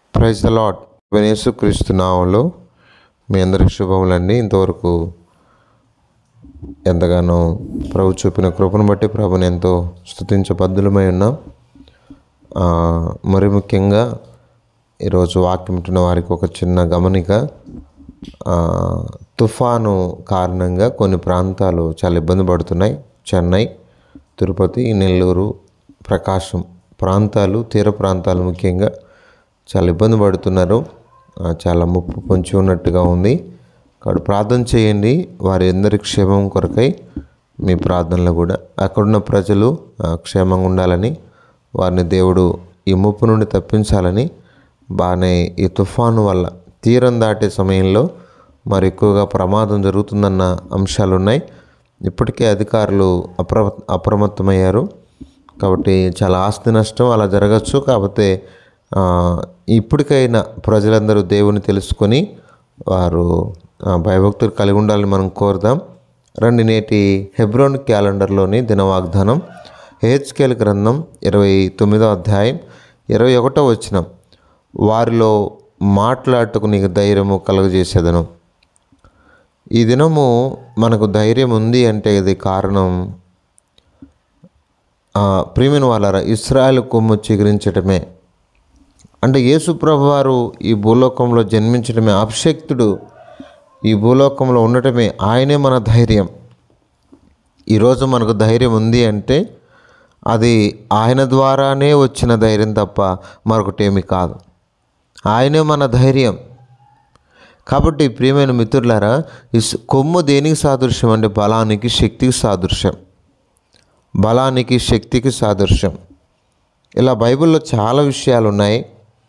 praise the lord వినేసు క్రీస్తు నామంలో మీ అందరికి శుభములండి ఇంతవరకు ఎంతగానో ప్రభు చూపిన కృపను బట్టి ప్రభుని ఎంతో స్థుతించబద్ధులమై ఉన్నాం ఆ, మరి ముఖ్యంగా ఈరోజు వాక్యం వింటున్న వారికి ఒక చిన్న గమనిక ఆ, తుఫాను కారణంగా కొన్ని ప్రాంతాలు చాలా ఇబ్బంది పడుతున్నాయి చెన్నై తిరుపతి నెల్లూరు ప్రకాశం ప్రాంతాలు తీర ప్రాంతాలు ముఖ్యంగా చాలా ఇబ్బంది పడుతున్నారు ఆ, చాలా ముప్పు పొంచి ఉన్నట్టుగా ఉంది కాబట్టి ప్రార్థన చేయండి వారి అందరి క్షేమం కొరకై మీ ప్రార్థనలు కూడా అక్కడున్న ప్రజలు ఆ, క్షేమంగా ఉండాలని వారిని దేవుడు ఈ ముప్పు నుండి తప్పించాలని బాగానే ఈ తుఫాను వల్ల తీరం దాటే సమయంలో మరి ఎక్కువగా ప్రమాదం జరుగుతుందన్న అంశాలు ఉన్నాయి ఇప్పటికే అధికారులు అప్ర అప్రమత్తమయ్యారు కాబట్టి చాలా ఆస్తి నష్టం అలా జరగచ్చు కాకపోతే ఆ, ఇప్పటికైనా ప్రజలందరూ దేవుని తెలుసుకొని వారు ఆ, భయభక్తులు కలిగి ఉండాలని మనం కోరుదాం రండి నేటి హెబ్రోన్ క్యాలెండర్లోని దిన వాగ్దానం హేచ్కేల్ గ్రంథం ఇరవై తొమ్మిదో అధ్యాయం ఇరవై ఒకటో వచ్చిన వారిలో మాట్లాడుటకు నీకు ధైర్యము కలుగజేసేదను ఈ దినము మనకు ధైర్యం ఉంది అంటే ఇది కారణం ఆ, ప్రియమైన వాళ్ళారా ఇస్రాయల్ కొమ్ము చిగురించటమే అంటే యేసుప్రభు వారు ఈ భూలోకంలో జన్మించడమే అభిషక్తుడు ఈ భూలోకంలో ఉండటమే ఆయనే మన ధైర్యం ఈరోజు మనకు ధైర్యం ఉంది అంటే అది ఆయన ద్వారానే వచ్చిన ధైర్యం తప్ప మరొకటేమి కాదు ఆయనే మన ధైర్యం కాబట్టి ప్రియమైన మిత్రులారా ఈ స్- కొమ్ము దేనికి సాదృశ్యం అంటే బలానికి శక్తికి సాదృశ్యం బలానికి శక్తికి సాదృశ్యం ఇలా బైబిల్లో చాలా విషయాలు ఉన్నాయి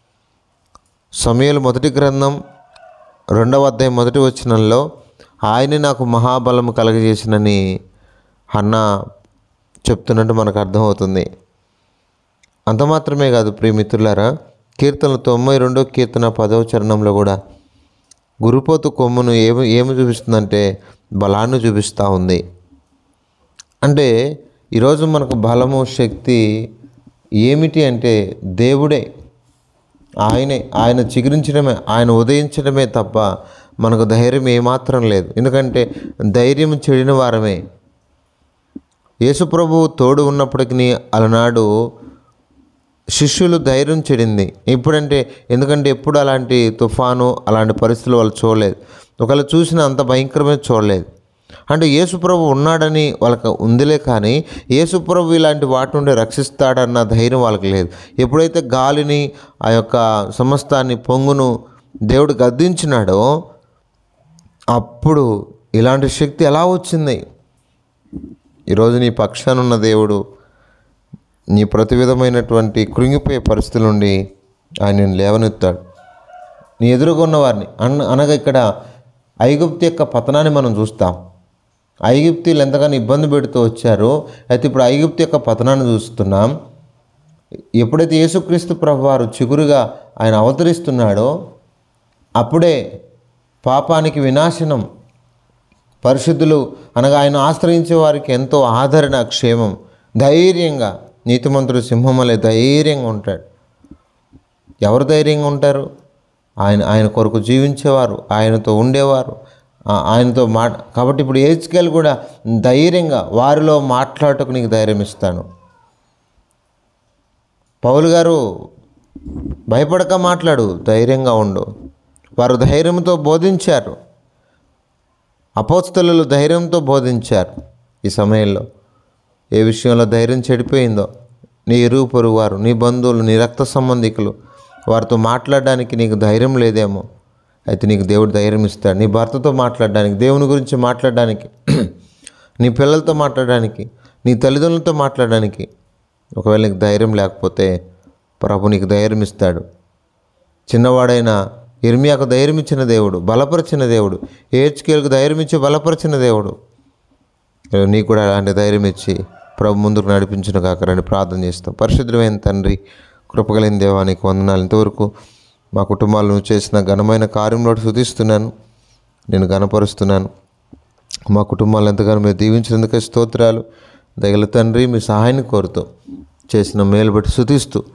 సమయలు మొదటి గ్రంథం రెండవ అధ్యాయం మొదటి వచనంలో ఆయనే నాకు మహాబలము కలగజేసినని అన్న చెప్తున్నట్టు మనకు అర్థమవుతుంది అంత మాత్రమే కాదు ప్రియమిత్రులారా కీర్తనలు తొంభై రెండో కీర్తన పదవ చరణంలో కూడా గురుపోతు కొమ్మును ఏమి ఏమి చూపిస్తుందంటే బలాన్ని చూపిస్తూ ఉంది అంటే ఈరోజు మనకు బలము శక్తి ఏమిటి అంటే దేవుడే ఆయనే ఆయన చిగురించడమే ఆయన ఉదయించడమే తప్ప మనకు ధైర్యం ఏమాత్రం లేదు ఎందుకంటే ధైర్యం చెడిన వారమే యేసుప్రభు తోడు ఉన్నప్పటికీ అలనాడు శిష్యులు ధైర్యం చెడింది ఇప్పుడంటే ఎందుకంటే ఎప్పుడు అలాంటి తుఫాను అలాంటి పరిస్థితులు వాళ్ళు చూడలేదు ఒకవేళ చూసిన అంత భయంకరమైన చూడలేదు అంటే యేసుప్రభు ఉన్నాడని వాళ్ళకి ఉందిలే కానీ యేసుప్రభు ఇలాంటి వాటి నుండి రక్షిస్తాడన్న ధైర్యం వాళ్ళకి లేదు ఎప్పుడైతే గాలిని ఆ యొక్క సమస్తాన్ని పొంగును దేవుడు గద్దించినాడో అప్పుడు ఇలాంటి శక్తి ఎలా వచ్చింది ఈరోజు నీ పక్షాన ఉన్న దేవుడు నీ ప్రతి విధమైనటువంటి కృంగిపోయే పరిస్థితుల నుండి ఆయన నిన్ను లేవనెత్తాడు నీ ఎదురుగా ఉన్న వారిని అన్న అనగా ఇక్కడ ఐగుప్తు యొక్క పతనాన్ని మనం చూస్తాం ఐగుప్తీలు ఎంతగానో ఇబ్బంది పెడుతూ వచ్చారో అయితే ఇప్పుడు ఐగుప్తు యొక్క పతనాన్ని చూస్తున్నాం ఎప్పుడైతే యేసుక్రీస్తు ప్రభు వారు చిగురుగా ఆయన అవతరిస్తున్నాడో అప్పుడే పాపానికి వినాశనం పరిశుద్ధులు అనగా ఆయన ఆశ్రయించే వారికి ఎంతో ఆదరణ క్షేమం ధైర్యంగా నీతిమంతుడు సింహమలే ధైర్యంగా ఉంటాడు ఎవరు ధైర్యంగా ఉంటారు ఆయన ఆయన కొరకు జీవించేవారు ఆయనతో ఉండేవారు ఆ- ఆయనతో మాట కాబట్టి ఇప్పుడు ఏజ్కేల్ కూడా ధైర్యంగా వారిలో మాట్లాడటకు నీకు ధైర్యం ఇస్తాను పౌలు గారు భయపడక మాట్లాడు ధైర్యంగా ఉండు వారు ధైర్యంతో బోధించారు అపోస్తలు ధైర్యంతో బోధించారు ఈ సమయంలో ఏ విషయంలో ధైర్యం చెడిపోయిందో నీ ఇరుగు పొరుగు వారు నీ బంధువులు నీ రక్త సంబంధికులు వారితో మాట్లాడడానికి నీకు ధైర్యం లేదేమో అయితే నీకు దేవుడు ధైర్యం ఇస్తాడు నీ భర్తతో మాట్లాడడానికి దేవుని గురించి మాట్లాడడానికి నీ పిల్లలతో మాట్లాడడానికి నీ తల్లిదండ్రులతో మాట్లాడడానికి ఒకవేళ నీకు ధైర్యం లేకపోతే ప్రభు నీకు ధైర్యం ఇస్తాడు చిన్నవాడైన ఇర్మియాకు ధైర్యం ఇచ్చిన దేవుడు బలపరిచిన దేవుడు ఏడ్చుకేలకు ధైర్యం ఇచ్చి బలపరిచిన దేవుడు నీకు కూడా అలాంటి ధైర్యం ఇచ్చి ప్రభు ముందుకు నడిపించిన కాకరని ప్రార్థన చేస్తాం పరిశుద్ధమైన తండ్రి కృపగలిగిన దేవానికి వందనాలు ఇంతవరకు మా కుటుంబాలను నువ్వు చేసిన ఘనమైన కార్యంలో శుతిస్తున్నాను నేను ఘనపరుస్తున్నాను మా కుటుంబాలు ఎంతగానో మీరు దీవించినందుకే స్తోత్రాలు దగల తండ్రి మీ సహాయాన్ని కోరుతూ చేసిన మేలు బట్టి శుతిస్తూ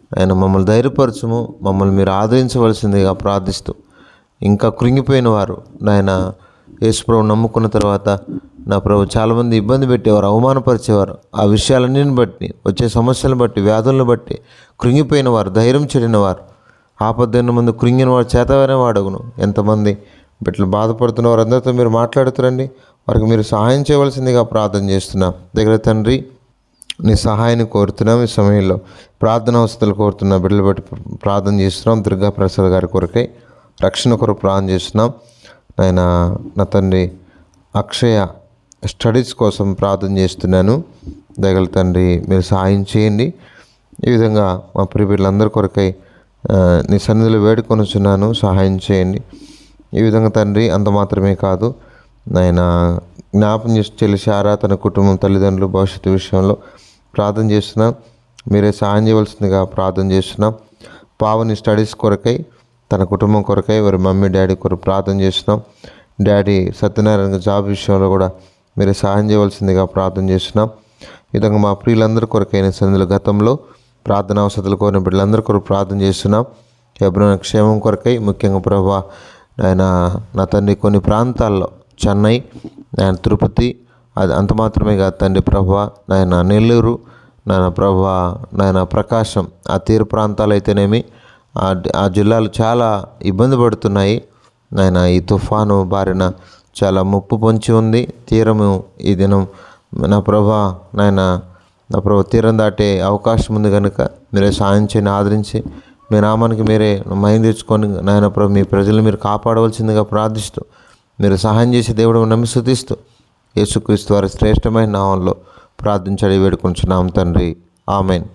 ఆయన మమ్మల్ని ధైర్యపరచుము మమ్మల్ని మీరు ఆదరించవలసిందిగా ప్రార్థిస్తూ ఇంకా కృంగిపోయిన వారు నాయన యేసుప్రభు నమ్ముకున్న తర్వాత నా ప్రభు చాలామంది ఇబ్బంది పెట్టేవారు అవమానపరిచేవారు ఆ విషయాలన్నింటిని బట్టి వచ్చే సమస్యలను బట్టి వ్యాధులను బట్టి కృంగిపోయిన వారు ధైర్యం చెడిన వారు ఆపద్దైన మంది కృంగిన వాడు చేతవనే వాడగును ఎంతమంది బిడ్డలు బాధపడుతున్న వారందరితో మీరు మాట్లాడుతురండి వారికి మీరు సహాయం చేయవలసిందిగా ప్రార్థన చేస్తున్నాం దగ్గర తండ్రి నీ సహాయాన్ని కోరుతున్నాం ఈ సమయంలో ప్రార్థన అవసరాలు కోరుతున్న బిడ్డలు బట్టి ప్రార్థన చేస్తున్నాం దుర్గా ప్రసాద్ గారి కొరకై రక్షణ కొరకు ప్రార్థన చేస్తున్నాం ఆయన నా తండ్రి అక్షయ స్టడీస్ కోసం ప్రార్థన చేస్తున్నాను దయగల తండ్రి మీరు సహాయం చేయండి ఈ విధంగా మా ప్రియ బిడ్డలందరి కొరకై ఆ, నీ సన్నిధిలో వేడుకొనుచున్నాను సహాయం చేయండి ఈ విధంగా తండ్రి అంత మాత్రమే కాదు నాయన జ్ఞాపం చేసి చెల్లిశారా తన కుటుంబం తల్లిదండ్రులు భవిష్యత్తు విషయంలో ప్రార్థన చేస్తున్నాం మీరే సహాయం చేయవలసిందిగా ప్రార్థన చేస్తున్నాం పావని స్టడీస్ కొరకై తన కుటుంబం కొరకై వారి మమ్మీ డాడీ కొరకు ప్రార్థన చేస్తున్నాం డాడీ సత్యనారాయణ జాబ్ విషయంలో కూడా మీరు సహాయం చేయవలసిందిగా ప్రార్థన చేస్తున్నాం ఈ విధంగా మా ప్రియులందరి కొరకైన సందుల గతంలో ప్రార్థన అవసరాలు కోరిన బిడ్డలందరి కొరకు ప్రార్థన చేస్తున్నాం ఎబ్రోన క్షేమం కొరకై ముఖ్యంగా ప్రభా ఆయన నా తండ్రి కొన్ని ప్రాంతాల్లో చెన్నై ఆయన తిరుపతి అది అంత మాత్రమే కాదు తండ్రి ప్రభా నాయన నెల్లూరు నాయన ప్రభా నాయన ప్రకాశం ఆ తీర ప్రాంతాలు అయితేనేమి ఆ ఆ జిల్లాలు చాలా ఇబ్బంది పడుతున్నాయి నాయన ఈ తుఫాను బారిన చాలా ముప్పు పొంచి ఉంది తీరము ఈ దినం నా ప్రభా నాయన నా ప్రభు తీరం దాటే అవకాశం ఉంది కనుక మీరే సాయం చేయని ఆదరించి మీ నామానికి మీరే మహిం తెచ్చుకొని నాయన ప్రభు మీ ప్రజలు మీరు కాపాడవలసిందిగా ప్రార్థిస్తూ మీరు సహాయం చేసే దేవుడు నమ్మి స్థుతిస్తూ యేసుక్రీస్తు వారి శ్రేష్టమైన నామంలో ప్రార్థించడి వేడుకుంటున్నాం తండ్రి ఆమెన్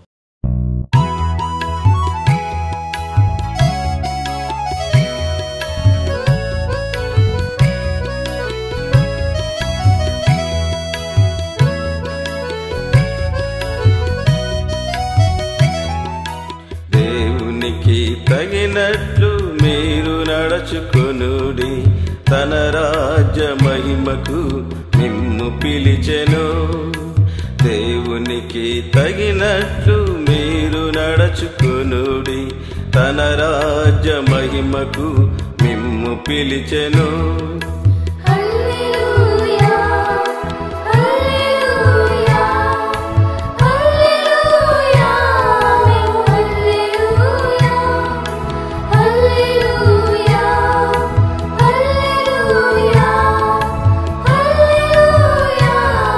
దేవునికి తగినట్లు మీరు నడచుకొనుడి తన రాజ్య మహిమకు మిమ్ము పిలిచెను దేవునికి తగినట్లు మీరు నడచుకొనుడి తన రాజ్య మహిమకు మిమ్ము పిలిచెను హల్లెలూయా హల్లెలూయా హల్లెలూయా హల్లెలూయా హల్లెలూయా హల్లెలూయా హల్లెలూయా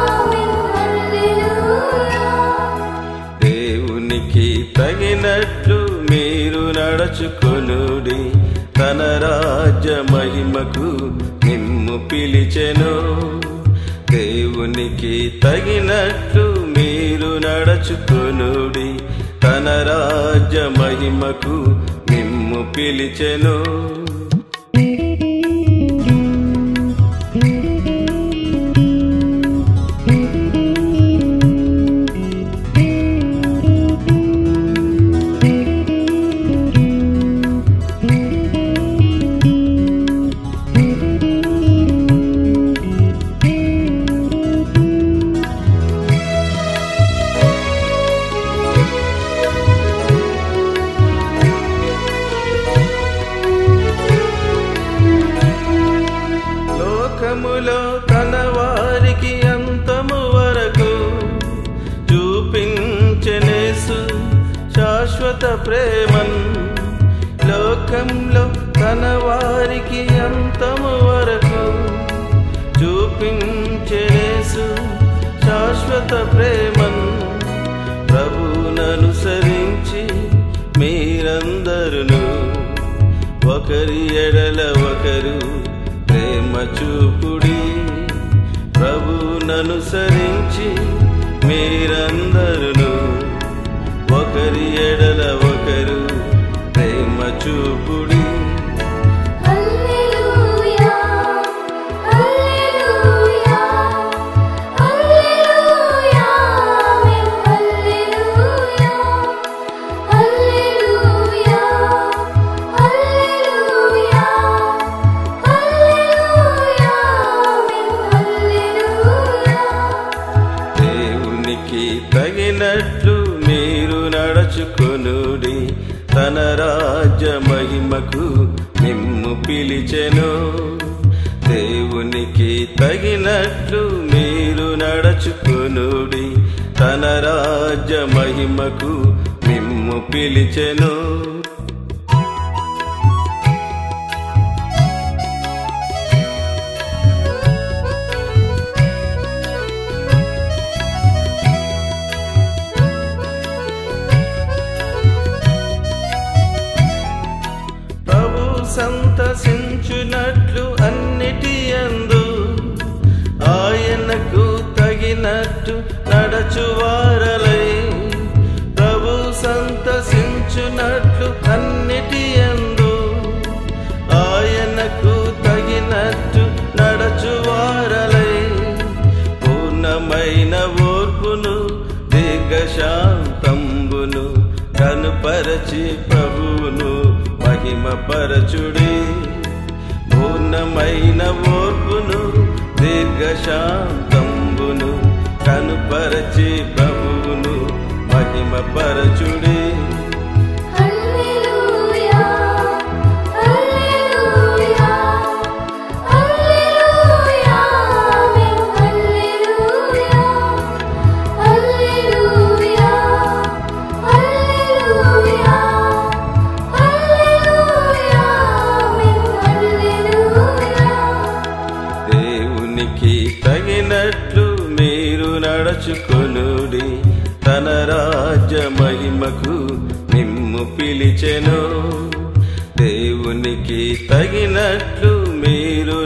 హల్లెలూయా దేవునికి తగినట్లు మీరు నడచుకొనుడి తన రాజ్య మహిమకు నిమ్ము పిలిచెను దేవునికి తగినట్లు మీరు నడచుకొనుడి తన రాజ్య మహిమకు నిమ్ము పిలిచెను లోకములో తన వారికి అంతము వరకు చూపించనేసు శాశ్వత ప్రేమన్ లోకంలో తన వారికి అంతము వరకు చూపించనేసు శాశ్వత ప్రేమన్ ప్రభుననుసరించి మీరందరును ఒకరి ఎడల ఒకరు ప్రేమ చూపుడి ప్రభుననుసరించి మీరందరును ఒకరి ఎడల ఒకరు ప్రేమ చూపుడి హల్లెలూయా హల్లెలూయా హల్లెలూయా హల్లెలూయా హల్లెలూయా హల్లెలూయా హల్లెలూయా హల్లెలూయా దేవునికి తగినట్లు మీరు నడచుకొనుడి మహిమకు మిమ్ము పిలిచెను దేవునికి తగినట్లు మీరు నడచుకునుడి తన రాజ్య మహిమకు మిమ్ము పిలిచెను ప్రభు సంతసించునట్లు అన్నిటి యందు ఆయనకు తగినట్టు నడచువారలై ప్రభు సంతసించునట్లు అన్నిటి యందు ఆయనకు తగినట్టు నడచువారలై పూర్ణమైన ఓర్పును దీర్ఘశాంతంబును కనుపరచి ప్రభువును మహిమపరచుడి పూర్ణమైన ఓర్పును దీర్ఘశాంతంబును కనుపరచి ప్రభువును మహిమపరచుడి హల్లెలూయా హల్లెలూయా హల్లెలూయా మేము హల్లెలూయా హల్లెలూయా హల్లెలూయా హల్లెలూయా మేము హల్లెలూయా దేవునికి తగినట్లు మీరు నడచుకొనుడి తన రాజ్య మహిమకు మిమ్ము పిలిచెను దేవునికి తగినట్లు మీరు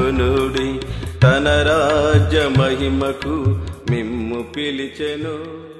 నడచుకొనుడి తన రాజ్య మహిమకు మిమ్ము పిలిచెను